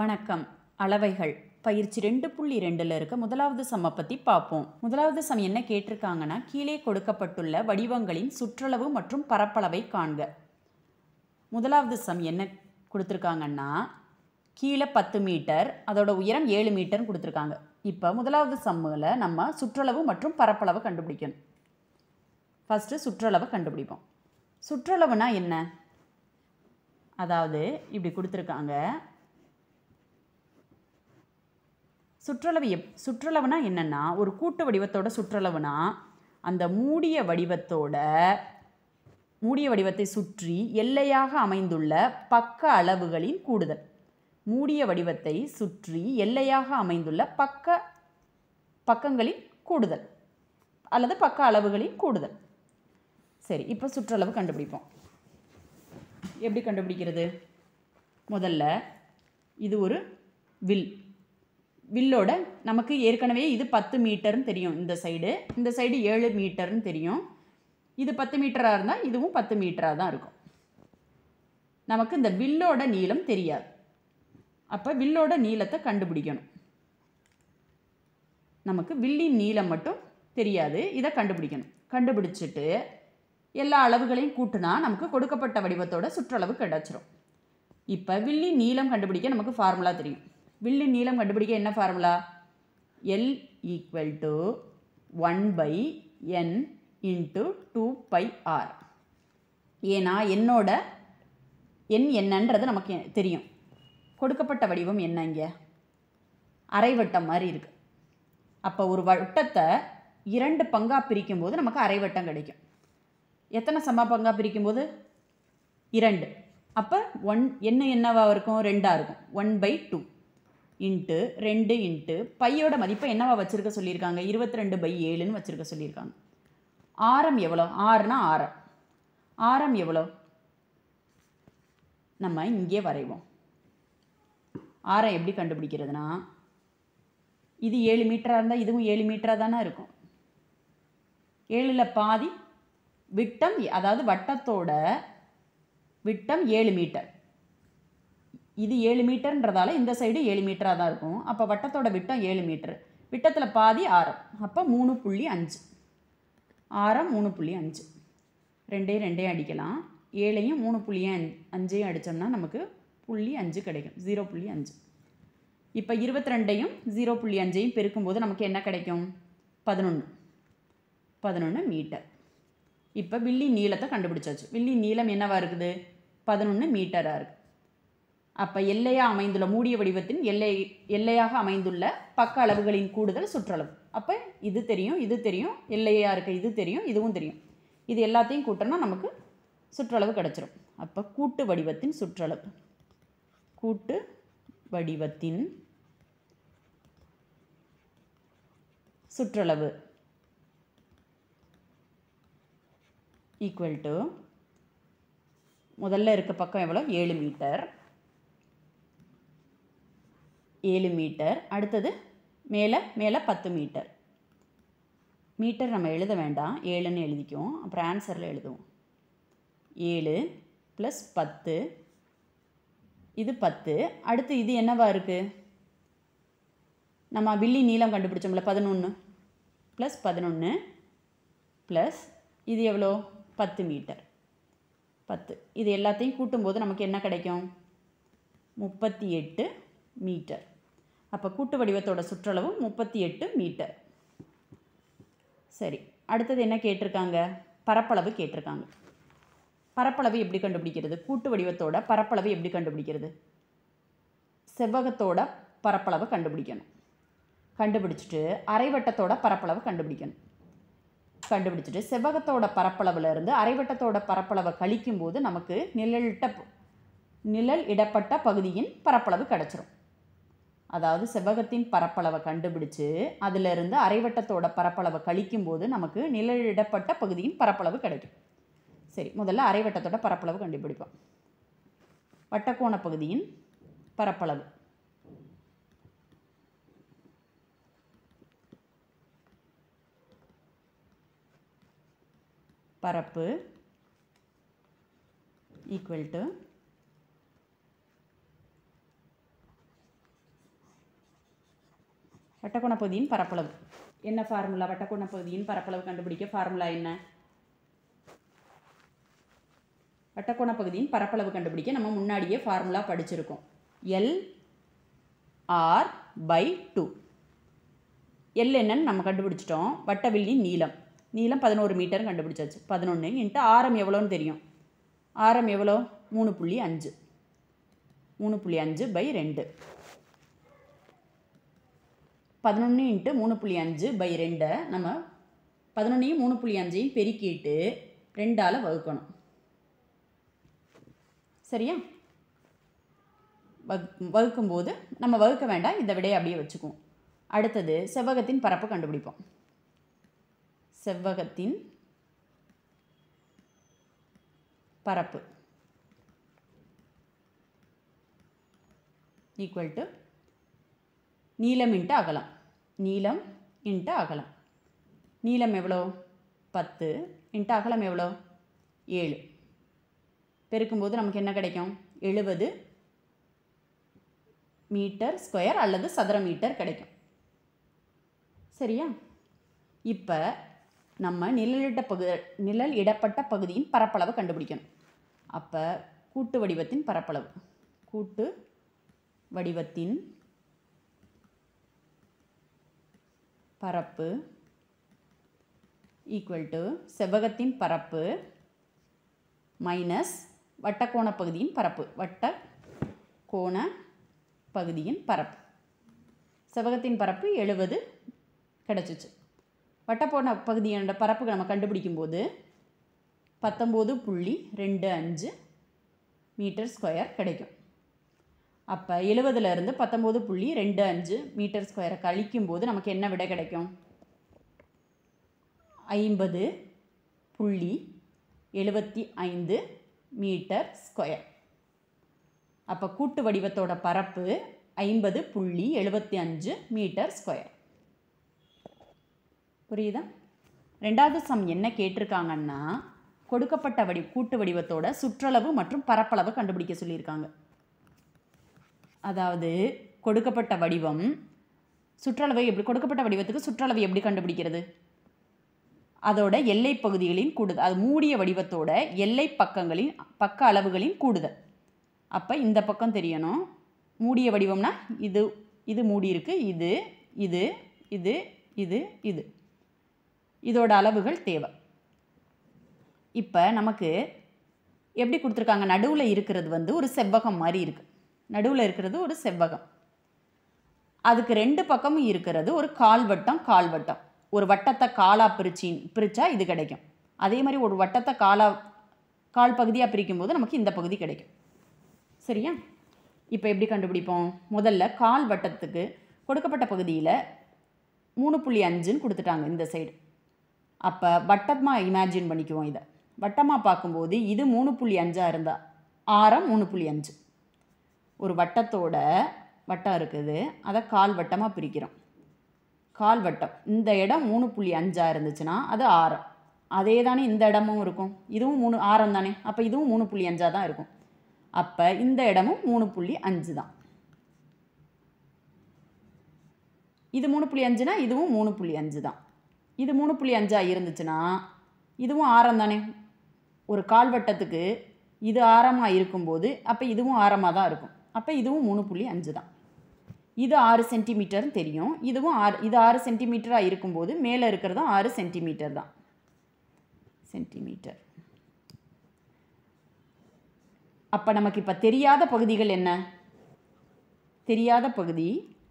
வணக்கம் அளவைகள் பயிற்சி ரெண்டு புள்ளி ரெண்டில் இருக்க முதலாவது சம்மை பற்றி பார்ப்போம் முதலாவது சம் என்ன கேட்டிருக்காங்கன்னா கீழே கொடுக்கப்பட்டுள்ள வடிவங்களின் சுற்றளவு மற்றும் பரப்பளவை காண்க முதலாவது சம் என்ன கொடுத்துருக்காங்கன்னா கீழே பத்து மீட்டர் அதோட உயரம் ஏழு மீட்டர்னு கொடுத்துருக்காங்க இப்போ முதலாவது சம்மில் நம்ம சுற்றளவு மற்றும் பரப்பளவை கண்டுபிடிக்கணும் ஃபஸ்ட்டு சுற்றளவை கண்டுபிடிப்போம் சுற்றளவுனா என்ன அதாவது இப்படி கொடுத்துருக்காங்க சுற்றளவு எப் சுற்றளவுனா என்னென்னா ஒரு கூட்டு வடிவத்தோட சுற்றளவுனா அந்த மூடிய வடிவத்தோட மூடிய வடிவத்தை சுற்றி எல்லையாக அமைந்துள்ள பக்க அளவுகளின் கூடுதல் மூடிய வடிவத்தை சுற்றி எல்லையாக அமைந்துள்ள பக்க பக்கங்களின் கூடுதல் அல்லது பக்க அளவுகளின் கூடுதல் சரி இப்போ சுற்றளவு கண்டுபிடிப்போம் எப்படி கண்டுபிடிக்கிறது முதல்ல இது ஒரு வில் வில்லோட நமக்கு ஏற்கனவே இது பத்து மீட்டர்னு தெரியும் இந்த சைடு இந்த சைடு ஏழு மீட்டர்னு தெரியும் இது பத்து மீட்டராக இருந்தால் இதுவும் பத்து மீட்டராக தான் இருக்கும் நமக்கு இந்த வில்லோட நீளம் தெரியாது அப்போ வில்லோட நீளத்தை கண்டுபிடிக்கணும் நமக்கு வில்லின் நீளம் மட்டும் தெரியாது இதை கண்டுபிடிக்கணும் கண்டுபிடிச்சிட்டு எல்லா அளவுகளையும் கூட்டினா நமக்கு கொடுக்கப்பட்ட வடிவத்தோட சுற்றளவு கிடச்சிரும் இப்போ வில்லின் நீளம் கண்டுபிடிக்க நமக்கு ஃபார்முலா தெரியும் வில்லின் நீளம் கண்டுபிடிக்க என்ன formula L equal to one by N into two pi R ஏன்னா என்னோட எண் என்னன்றது நமக்கு தெரியும் கொடுக்கப்பட்ட வடிவம் என்ன இங்கே அரைவட்டம் மாதிரி இருக்குது அப்போ ஒரு வட்டத்தை இரண்டு பங்காக பிரிக்கும்போது நமக்கு அரைவட்டம் கிடைக்கும் எத்தனை சம பங்காக பிரிக்கும்போது இரண்டு அப்போ ஒன் என்ன என்னவா இருக்கும் ரெண்டாக இருக்கும் ஒன் பை டூ இன்ட்டு ரெண்டு இன்ட்டு பையோட மதிப்பை என்னவா வச்சுருக்க சொல்லியிருக்காங்க இருபத்தி ரெண்டு பை ஏழுன்னு வச்சுருக்க சொல்லியிருக்காங்க ஆரம் எவ்வளோ ஆறுனா ஆரம் ஆரம் எவ்வளோ நம்ம இங்கே வரைவோம் ஆரம் எப்படி கண்டுபிடிக்கிறதுனா இது ஏழு மீட்டராக இருந்தால் இதுவும் ஏழு மீட்டராக தானே இருக்கும் ஏழில் பாதி விட்டம் அதாவது வட்டத்தோட விட்டம் ஏழு மீட்டர் இது ஏழு மீட்டர்ன்றதால இந்த சைடு ஏழு மீட்டராக தான் இருக்கும் அப்போ வட்டத்தோட விட்டம் ஏழு மீட்டர் விட்டத்தில் பாதி ஆரம் அப்போ மூணு புள்ளி அஞ்சு ஆரம் மூணு புள்ளி அஞ்சு ரெண்டே ரெண்டையும் அடிக்கலாம் ஏழையும் மூணு புள்ளி அஞ்சையும் அடித்தோம்னா நமக்கு புள்ளி அஞ்சு கிடைக்கும் ஜீரோ புள்ளி அஞ்சு இப்போ இருபத்தி ரெண்டையும் ஜீரோ புள்ளி அஞ்சையும் பெருக்கும்போது நமக்கு என்ன கிடைக்கும் பதினொன்று பதினொன்று மீட்டர் இப்போ வில்லி நீளத்தை கண்டுபிடிச்சாச்சு வில்லி நீளம் என்னவா இருக்குது பதினொன்று மீட்டராக இருக்குது அப்போ எல்லையாக அமைந்துள்ள மூடிய வடிவத்தின் எல்லை எல்லையாக அமைந்துள்ள பக்க அளவுகளின் கூடுதல் சுற்றளவு அப்போ இது தெரியும் இது தெரியும் எல்லையாக இருக்க இது தெரியும் இதுவும் தெரியும் இது எல்லாத்தையும் கூட்டினா நமக்கு சுற்றளவு கிடச்சிரும் அப்போ கூட்டு வடிவத்தின் சுற்றளவு கூட்டு வடிவத்தின் சுற்றளவு ஈக்குவல் டு முதல்ல இருக்க பக்கம் எவ்வளோ ஏழு மீட்டர் ஏழு மீட்டர் அடுத்தது மேலே மேலே பத்து மீட்டர் மீட்டர் நம்ம எழுத வேண்டாம் ஏழுன்னு எழுதிக்குவோம் அப்புறம் ஆன்சரில் எழுதுவோம் ஏழு ப்ளஸ் பத்து இது பத்து அடுத்து இது என்னவா இருக்குது நம்ம வில்லி நீளம் கண்டுபிடிச்சோம்ல பதினொன்று ப்ளஸ் பதினொன்று ப்ளஸ் இது எவ்வளோ பத்து மீட்டர் பத்து இது எல்லாத்தையும் கூட்டும்போது நமக்கு என்ன கிடைக்கும் முப்பத்தி எட்டு மீட்டர் அப்போ கூட்டு வடிவத்தோட சுற்றளவு முப்பத்தி எட்டு மீட்டர் சரி அடுத்தது என்ன கேட்டிருக்காங்க பரப்பளவு கேட்டிருக்காங்க பரப்பளவு எப்படி கண்டுபிடிக்கிறது கூட்டு வடிவத்தோட பரப்பளவு எப்படி கண்டுபிடிக்கிறது செவ்வகத்தோட பரப்பளவை கண்டுபிடிக்கணும் கண்டுபிடிச்சிட்டு அரைவட்டத்தோட பரப்பளவை கண்டுபிடிக்கணும் கண்டுபிடிச்சிட்டு செவ்வகத்தோட பரப்பளவில் இருந்து அரைவட்டத்தோட பரப்பளவை கழிக்கும்போது நமக்கு நிழலிட்ட நிழல் இடப்பட்ட பகுதியின் பரப்பளவு கிடச்சிரும் அதாவது செவ்வகத்தின் பரப்பளவை கண்டுபிடிச்சு அதிலிருந்து அரைவட்டத்தோட பரப்பளவை கழிக்கும்போது நமக்கு நிழலிடப்பட்ட பகுதியின் பரப்பளவு கிடைக்கும் சரி முதல்ல அரைவட்டத்தோட பரப்பளவு கண்டுபிடிப்போம் வட்டக்கோண பகுதியின் பரப்பளவு பரப்பு ஈக்குவல் டு வட்டக்கோண பகுதியின் பரப்பளவு என்ன ஃபார்முலா வட்டக்கோண பகுதியின் பரப்பளவு கண்டுபிடிக்க ஃபார்முலா என்ன வட்டக்கோண பகுதியின் பரப்பளவு கண்டுபிடிக்க நம்ம முன்னாடியே ஃபார்முலா படிச்சிருக்கோம் L R by two L என்னன்னு நம்ம கண்டுபிடிச்சிட்டோம் வட்டவில்லின் நீளம் நீளம் பதினோரு மீட்டர் கண்டுபிடிச்சாச்சு பதினொன்று இன்ட்டு ஆரம் எவ்வளோன்னு தெரியும் ஆரம் எவ்வளோ மூணு புள்ளி அஞ்சு மூணு புள்ளி அஞ்சு பை ரெண்டு பதினொன்று இன்ட்டு மூணு புள்ளி அஞ்சு பை ரெண்டை நம்ம பதினொன்றையும் மூணு புள்ளி அஞ்சையும் பெருக்கிட்டு ரெண்டால் வகுக்கணும் சரியா வகு வகுக்கும்போது நம்ம வகுக்க வேண்டாம் இந்த விடையை அப்படியே வச்சுக்குவோம் அடுத்தது செவ்வகத்தின் பரப்பு கண்டுபிடிப்போம் செவ்வகத்தின் பரப்பு ஈக்குவல் டு நீளம் இன்ட்டு அகலம் நீளம் இன்ட்டு அகலம் நீளம் எவ்வளோ பத்து இன்ட்டு அகலம் எவ்வளோ ஏழு பெருக்கும்போது நமக்கு என்ன கிடைக்கும் எழுபது மீட்டர் ஸ்கொயர் அல்லது சதுர மீட்டர் கிடைக்கும் சரியா இப்போ நம்ம நிழலிட்ட பகு நிழல் இடப்பட்ட பகுதியின் பரப்பளவை கண்டுபிடிக்கணும் அப்போ கூட்டு வடிவத்தின் பரப்பளவு கூட்டு வடிவத்தின் பரப்பு ஈக்குவல் டு செவ்வகத்தின் பரப்பு மைனஸ் வட்டக்கோண பகுதியின் பரப்பு வட்ட கோண பகுதியின் பரப்பு செவ்வகத்தின் பரப்பு எழுபது கிடச்சிச்சு வட்டக்கோண பகுதியோட பரப்பு நம்ம கண்டுபிடிக்கும் போது பத்தொம்போது புள்ளி ரெண்டு அஞ்சு மீட்டர் ஸ்கொயர் கிடைக்கும் அப்போ எழுபதுலேருந்து பத்தொம்போது புள்ளி ரெண்டு அஞ்சு மீட்டர் ஸ்கொயரை கழிக்கும் போது நமக்கு என்ன விடை கிடைக்கும் ஐம்பது புள்ளி எழுபத்தி ஐந்து மீட்டர் ஸ்கொயர் அப்போ கூட்டு வடிவத்தோட பரப்பு ஐம்பது புள்ளி எழுபத்தி அஞ்சு மீட்டர் ஸ்கொயர் புரியுதா ரெண்டாவது சம் என்ன கேட்டிருக்காங்கன்னா கொடுக்கப்பட்ட வடி கூட்டு வடிவத்தோட சுற்றளவு மற்றும் பரப்பளவு கண்டுபிடிக்க சொல்லியிருக்காங்க அதாவது கொடுக்கப்பட்ட வடிவம் சுற்றளவை எப்படி கொடுக்கப்பட்ட வடிவத்துக்கு சுற்றளவு எப்படி கண்டுபிடிக்கிறது அதோட எல்லை பகுதிகளின் கூடுதல் அது மூடிய வடிவத்தோட எல்லை பக்கங்களின் பக்க அளவுகளின் கூடுதல் அப்போ இந்த பக்கம் தெரியணும் மூடிய வடிவம்னா இது இது மூடி இருக்கு இது இது இது இது இது இதோட அளவுகள் தேவை இப்போ நமக்கு எப்படி கொடுத்துருக்காங்க நடுவில் இருக்கிறது வந்து ஒரு செவ்வகம் மாதிரி இருக்குது நடுவில் இருக்கிறது ஒரு செவ்வகம் அதுக்கு ரெண்டு பக்கமும் இருக்கிறது ஒரு கால்வட்டம் கால்வட்டம் ஒரு வட்டத்தை காலா பிரிச்சி பிரித்தா இது கிடைக்கும் அதே மாதிரி ஒரு வட்டத்தை காலா கால் பகுதியாக பிரிக்கும் போது நமக்கு இந்த பகுதி கிடைக்கும் சரியா இப்போ எப்படி கண்டுபிடிப்போம் முதல்ல கால் வட்டத்துக்கு கொடுக்கப்பட்ட பகுதியில் மூணு புள்ளி அஞ்சுன்னு கொடுத்துட்டாங்க இந்த சைடு அப்போ வட்டமாக இமேஜின் பண்ணிக்குவோம் இதை வட்டமாக பார்க்கும்போது இது மூணு புள்ளி அஞ்சாக இருந்தால் ஆரம் மூணு புள்ளி அஞ்சு ஒரு வட்டத்தோட வட்டம் இருக்குது அதை கால் வட்டமாக பிரிக்கிறோம் கால் வட்டம் இந்த இடம் மூணு புள்ளி அஞ்சாக இருந்துச்சுன்னா அது ஆரம் அதே தானே இந்த இடமும் இருக்கும் இதுவும் மூணு ஆரம் தானே அப்போ இதுவும் மூணு புள்ளி அஞ்சாக தான் இருக்கும் அப்போ இந்த இடமும் மூணு புள்ளி அஞ்சு தான் இது மூணு புள்ளி அஞ்சுனா இதுவும் மூணு புள்ளி அஞ்சு தான் இது மூணு புள்ளி அஞ்சாக இருந்துச்சுன்னா இதுவும் ஆரம் தானே ஒரு கால்வட்டத்துக்கு இது ஆரமாக இருக்கும்போது அப்போ இதுவும் ஆரமாக தான் இருக்கும் அப்போ இதுவும் மூணு புள்ளி அஞ்சு தான் இது ஆறு சென்டிமீட்டர்னு தெரியும் இதுவும் ஆறு இது ஆறு சென்டிமீட்டராக இருக்கும்போது மேலே இருக்கிறதும் ஆறு சென்டிமீட்டர் தான் சென்டிமீட்டர் அப்போ நமக்கு இப்போ தெரியாத பகுதிகள் என்ன தெரியாத பகுதி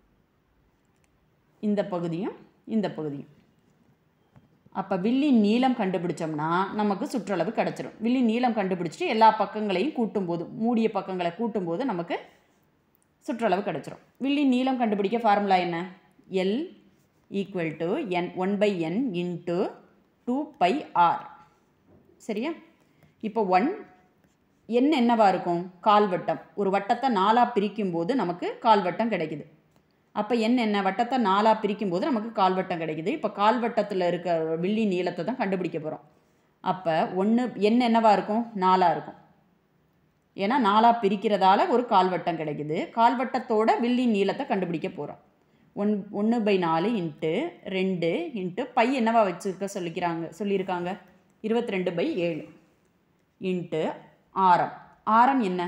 இந்த பகுதியும் இந்த பகுதியும் அப்போ வில்லின் நீளம் கண்டுபிடிச்சோம்னா நமக்கு சுற்றளவு கிடச்சிரும் வில்லின் நீளம் கண்டுபிடிச்சிட்டு எல்லா பக்கங்களையும் கூட்டும்போது மூடிய பக்கங்களை கூட்டும்போது நமக்கு சுற்றளவு கிடச்சிரும் வில்லின் நீளம் கண்டுபிடிக்க ஃபார்முலா என்ன L equal to N one by N into two pi R சரியா இப்போ ஒன் என் என்னவா இருக்கும் கால்வட்டம் ஒரு வட்டத்தை நாலாக பிரிக்கும் போது நமக்கு கால்வட்டம் கிடைக்குது அப்போ என் என்ன வட்டத்தை நாலாக பிரிக்கும் போது நமக்கு கால்வட்டம் கிடைக்குது இப்போ கால்வட்டத்தில் இருக்க வில்லி நீளத்தை தான் கண்டுபிடிக்க போகிறோம் அப்போ ஒன்று என் என்னவா இருக்கும் நாலாக இருக்கும் ஏன்னா நாலாக பிரிக்கிறதால ஒரு கால்வட்டம் கிடைக்குது கால்வட்டத்தோட வில்லி நீளத்தை கண்டுபிடிக்க போகிறோம் ஒன் ஒன்று பை நாலு இன்ட்டு ரெண்டு இன்ட்டு பை என்னவா வச்சுருக்க சொல்லிக்கிறாங்க சொல்லியிருக்காங்க இருபத்தி ரெண்டு பை ஏழு இன்ட்டு ஆரம் ஆரம் என்ன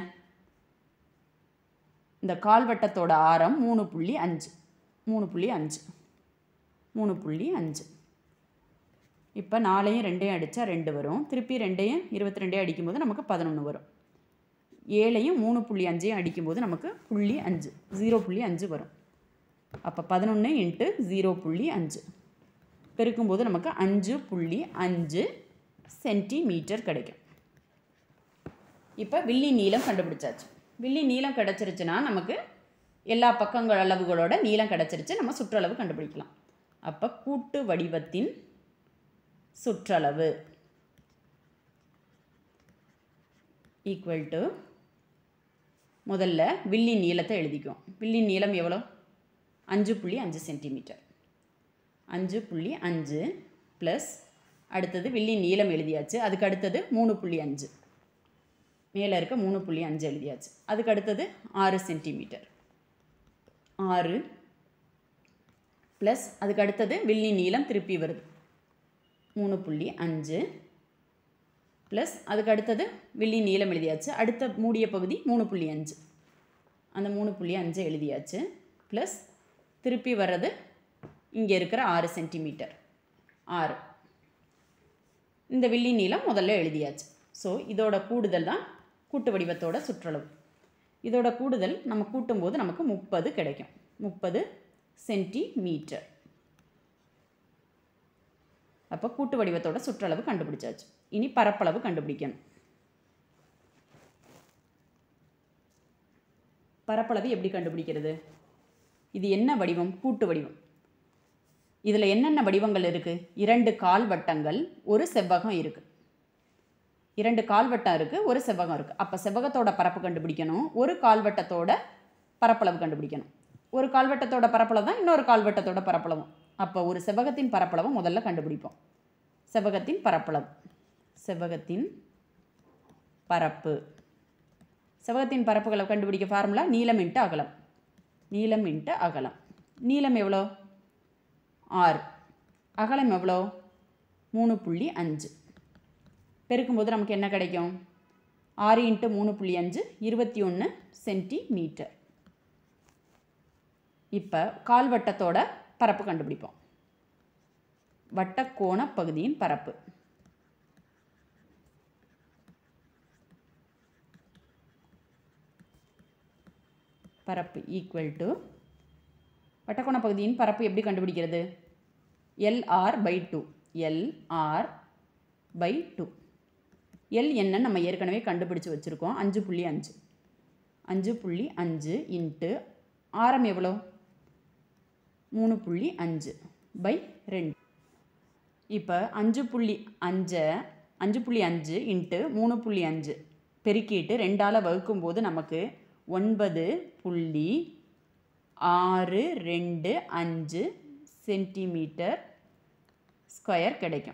இந்த கால்வட்டத்தோட ஆரம் மூணு புள்ளி அஞ்சு மூணு புள்ளி அஞ்சு மூணு புள்ளி அஞ்சு இப்போ நாலையும் ரெண்டையும் அடித்தா ரெண்டு வரும் திருப்பி ரெண்டையும் இருபத்தி ரெண்டையும் அடிக்கும்போது நமக்கு பதினொன்று வரும் ஏழையும் மூணு புள்ளி அஞ்சையும் அடிக்கும்போது நமக்கு புள்ளி அஞ்சு ஜீரோ புள்ளி அஞ்சு வரும் அப்போ பதினொன்று இன்ட்டு ஜீரோ புள்ளி அஞ்சு பெருக்கும்போது நமக்கு அஞ்சு புள்ளி அஞ்சு சென்டிமீட்டர் கிடைக்கும் இப்போ வில்லி நீளம் கண்டுபிடிச்சாச்சு வில்லி நீளம் கிடச்சிருச்சுன்னா நமக்கு எல்லா பக்கங்கள் அளவுகளோட நீளம் கிடச்சிருச்சு நம்ம சுற்றளவு கண்டுபிடிக்கலாம் அப்போ கூட்டு வடிவத்தின் சுற்றளவு ஈக்குவல் டு முதல்ல வில்லின் நீளத்தை எழுதிக்குவோம் வில்லின் நீளம் எவ்வளோ அஞ்சு புள்ளி அஞ்சு சென்டிமீட்டர் அஞ்சு புள்ளி அஞ்சு ப்ளஸ் அடுத்தது வில்லின் நீளம் எழுதியாச்சு அதுக்கு அடுத்தது மூணு புள்ளி அஞ்சு மேலே இருக்க மூணு புள்ளி அஞ்சு எழுதியாச்சு அதுக்கு அடுத்தது ஆறு சென்டிமீட்டர் ஆறு ப்ளஸ் அதுக்கு அடுத்தது வில்லின் நீளம் திருப்பி வருது மூணு புள்ளி அஞ்சு ப்ளஸ் அதுக்கு அடுத்தது வில்லி நீளம் எழுதியாச்சு அடுத்த மூடிய பகுதி மூணு புள்ளி அஞ்சு அந்த மூணு புள்ளி அஞ்சு எழுதியாச்சு ப்ளஸ் திருப்பி வர்றது இங்கே இருக்கிற ஆறு சென்டிமீட்டர் ஆறு இந்த வில்லி நீளம் முதல்ல எழுதியாச்சு ஸோ இதோட கூடுதல் தான் கூட்டு வடிவத்தோட சுற்றளவு இதோட கூடுதல் நம்ம கூட்டும்போது நமக்கு முப்பது கிடைக்கும் முப்பது சென்டிமீட்டர் அப்போ கூட்டு வடிவத்தோட சுற்றளவு கண்டுபிடிச்சாச்சு இனி பரப்பளவு கண்டுபிடிக்கணும் பரப்பளவு எப்படி கண்டுபிடிக்கிறது இது என்ன வடிவம் கூட்டு வடிவம் இதில் என்னென்ன வடிவங்கள் இருக்குது இரண்டு கால் வட்டங்கள் ஒரு செவ்வகம் இருக்குது இரண்டு கால்வட்டம் இருக்குது ஒரு செவ்வகம் இருக்குது அப்போ செவ்வகத்தோட பரப்பு கண்டுபிடிக்கணும் ஒரு கால்வட்டத்தோட பரப்பளவு கண்டுபிடிக்கணும் ஒரு கால்வட்டத்தோட பரப்பளவு தான் இன்னொரு கால்வட்டத்தோட பரப்பளவும் அப்போ ஒரு செவ்வகத்தின் பரப்பளவை முதல்ல கண்டுபிடிப்போம் செவ்வகத்தின் பரப்பளவு செவ்வகத்தின் பரப்பு செவ்வகத்தின் பரப்புகளை கண்டுபிடிக்க ஃபார்முலா நீளம் இன்ட்டு அகலம் நீளம் இன்ட்டு அகலம் நீளம் எவ்வளோ ஆறு அகலம் எவ்வளோ மூணு புள்ளி அஞ்சு பெருக்கும்போது நமக்கு என்ன கிடைக்கும் ஆறு இன்ட்டு மூணு புள்ளி அஞ்சு இருபத்தி ஒன்று சென்டிமீட்டர் இப்போ கால்வட்டத்தோட பரப்பு கண்டுபிடிப்போம் வட்டக்கோண பகுதியின் பரப்பு பரப்பு ஈக்குவல் டு வட்டக்கோண பகுதியின் பரப்பு எப்படி கண்டுபிடிக்கிறது L R by two L R by two L என்னன்னு நம்ம ஏற்கனவே கண்டுபிடிச்சு வச்சுருக்கோம் அஞ்சு புள்ளி அஞ்சு அஞ்சு புள்ளி அஞ்சு இன்ட்டு ஆரம் எவ்வளோ மூணு புள்ளி அஞ்சு பை ரெண்டு இப்போ அஞ்சு புள்ளி அஞ்சை அஞ்சு புள்ளி அஞ்சு இன்ட்டு மூணு புள்ளி அஞ்சு பெருக்கிட்டு ரெண்டால் வகுக்கும்போது நமக்கு ஒன்பது புள்ளி ஆறு ரெண்டு அஞ்சு சென்டிமீட்டர் ஸ்கொயர் கிடைக்கும்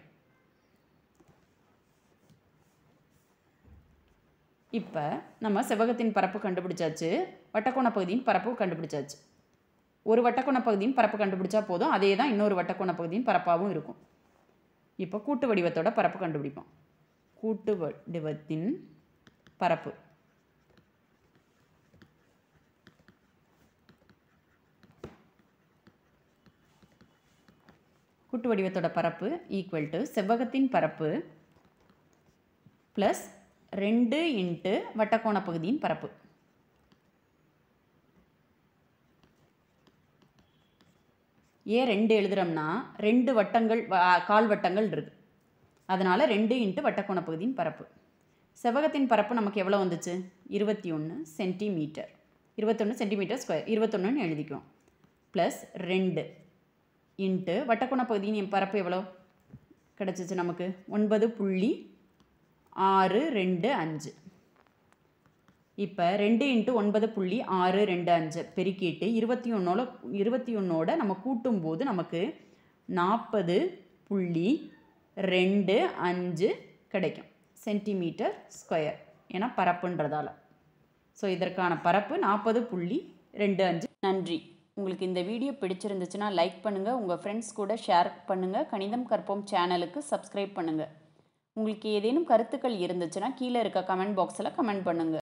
இப்போ நம்ம செவ்வகத்தின் பரப்பு கண்டுபிடிச்சாச்சு வட்டக்கோண பகுதியின் பரப்பு கண்டுபிடிச்சாச்சு ஒரு வட்டக்கோண பகுதியின் பரப்பு கண்டுபிடிச்சா போதும் அதே தான் இன்னொரு வட்டக்கோண பகுதியின் பரப்பாகவும் இருக்கும் இப்போ கூட்டு வடிவத்தோட பரப்பு கண்டுபிடிப்போம் கூட்டு வடிவத்தின் பரப்பு கூட்டு வடிவத்தோட பரப்பு ஈக்குவல் டு செவ்வகத்தின் பரப்பு ப்ளஸ் ரெண்டு இன்ட்டு வட்டக்கோண பகுதியின் பரப்பு ஏன் ரெண்டு எழுதுகிறோம்னா ரெண்டு வட்டங்கள் வ- கால் வட்டங்கள் இருக்குது அதனால் ரெண்டு இன்ட்டு வட்டக்கோண பகுதியின் பரப்பு செவ்வகத்தின் பரப்பு நமக்கு எவ்வளோ வந்துச்சு இருபத்தி ஒன்று சென்டிமீட்டர் இருபத்தொன்று சென்டிமீட்டர் ஸ்கொயர் இருபத்தொன்னுன்னு எழுதிக்குவோம் ப்ளஸ் ரெண்டு இன்ட்டு வட்டக்கோண பகுதியின் பரப்பு எவ்வளோ கிடச்சிச்சு நமக்கு ஒன்பது புள்ளி ஆறு ரெண்டு அஞ்சு இப்போ ரெண்டு இன்ட்டு ஒன்பது புள்ளி ஆறு ரெண்டு அஞ்சு பெருக்கிட்டு இருபத்தி ஒன்றோட இருபத்தி ஒன்றோட நம்ம கூட்டும்போது நமக்கு நாற்பது புள்ளி ரெண்டு அஞ்சு கிடைக்கும் சென்டிமீட்டர் ஸ்கொயர் ஏன்னா பரப்புன்றதால ஸோ இதற்கான பரப்பு நாற்பது புள்ளி ரெண்டு அஞ்சு நன்றி உங்களுக்கு இந்த வீடியோ பிடிச்சிருந்துச்சுன்னா லைக் பண்ணுங்கள் உங்கள் ஃப்ரெண்ட்ஸ் கூட ஷேர் பண்ணுங்கள் கணிதம் கற்போம் சேனலுக்கு சப்ஸ்கிரைப் பண்ணுங்கள் உங்களுக்கு ஏதேனும் கருத்துக்கள் இருந்துச்சுன்னா கீழே இருக்க கமெண்ட் பாக்ஸில் கமெண்ட் பண்ணுங்கள்